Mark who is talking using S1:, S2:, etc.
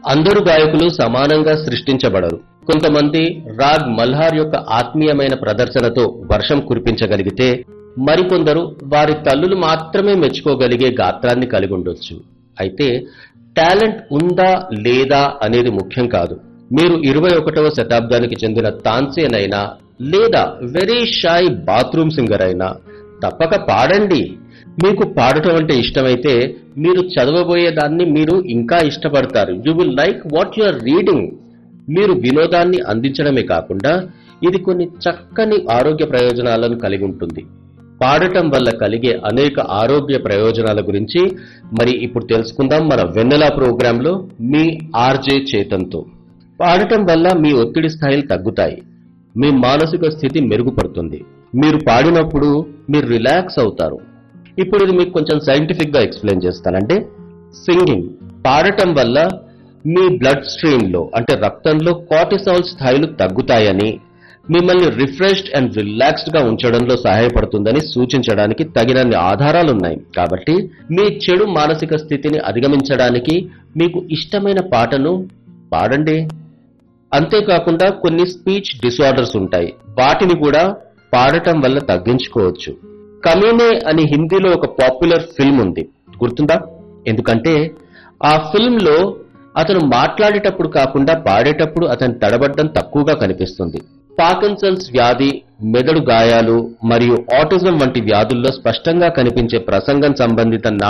S1: అందరు గాయకులు సమానంగా సృష్టించబడరు కొంతమంది రాగ్ మల్హార్ యొక్క ఆత్మీయమైన ప్రదర్శనతో వర్షం కురిపించగలిగితే మరికొందరు వారి తల్లులు మాత్రమే మెచ్చుకోగలిగే గాత్రాన్ని కలిగి ఉండొచ్చు అయితే టాలెంట్ ఉందా లేదా అనేది ముఖ్యం కాదు మీరు ఇరవై ఒకటవ శతాబ్దానికి చెందిన తాన్సేన్ అయినా లేదా వెరీ షాయ్ బాత్రూమ్ సింగర్ అయినా తప్పక పాడండి మీకు పాడటం అంటే ఇష్టమైతే మీరు చదవబోయే దాన్ని మీరు ఇంకా ఇష్టపడతారు you will like what you are reading మీరు వినోదాన్ని అందించడమే కాకుండా ఇది కొన్ని చక్కని ఆరోగ్య ప్రయోజనాలను కలిగి ఉంటుంది పాడటం వల్ల కలిగే అనేక ఆరోగ్య ప్రయోజనాల గురించి మరి ఇప్పుడు తెలుసుకుందాం మన వెన్నెల ప్రోగ్రాంలో మీ ఆర్జే చేతంతో పాడటం వల్ల మీ ఒత్తిడి స్థాయిలు తగ్గుతాయి మీ మానసిక స్థితి మెరుగుపడుతుంది మీరు పాడినప్పుడు మీరు రిలాక్స్ అవుతారు ఇప్పుడు ఇది మీకు కొంచెం సైంటిఫిక్ గా ఎక్స్ప్లెయిన్ చేస్తానంటే సింగింగ్ పాడటం వల్ల మీ బ్లడ్ స్ట్రీమ్ లో అంటే రక్తంలో కార్టిసాల్ స్థాయిలు తగ్గుతాయని మిమ్మల్ని రిఫ్రెష్డ్ అండ్ రిలాక్స్డ్ గా ఉంచడంలో సహాయపడుతుందని సూచించడానికి తగినన్ని ఆధారాలున్నాయి కాబట్టి మీ చెడు మానసిక స్థితిని అధిగమించడానికి మీకు ఇష్టమైన పాటను పాడండి అంతేకాకుండా కొన్ని స్పీచ్ డిసార్డర్స్ ఉంటాయి వాటిని కూడా పాడటం వల్ల తగ్గించుకోవచ్చు కమీనే అని హిందీలో ఒక పాపులర్ ఫిల్మ్ ఉంది గుర్తుందా ఎందుకంటే ఆ ఫిల్మ్ లో అతను మాట్లాడేటప్పుడు కాకుండా పాడేటప్పుడు అతని తడబడ్డం తక్కువగా కనిపిస్తుంది పార్కిన్సన్స్ వ్యాధి మెదడు గాయాలు మరియు ఆటిజం వంటి వ్యాధుల్లో స్పష్టంగా కనిపించే ప్రసంగం సంబంధిత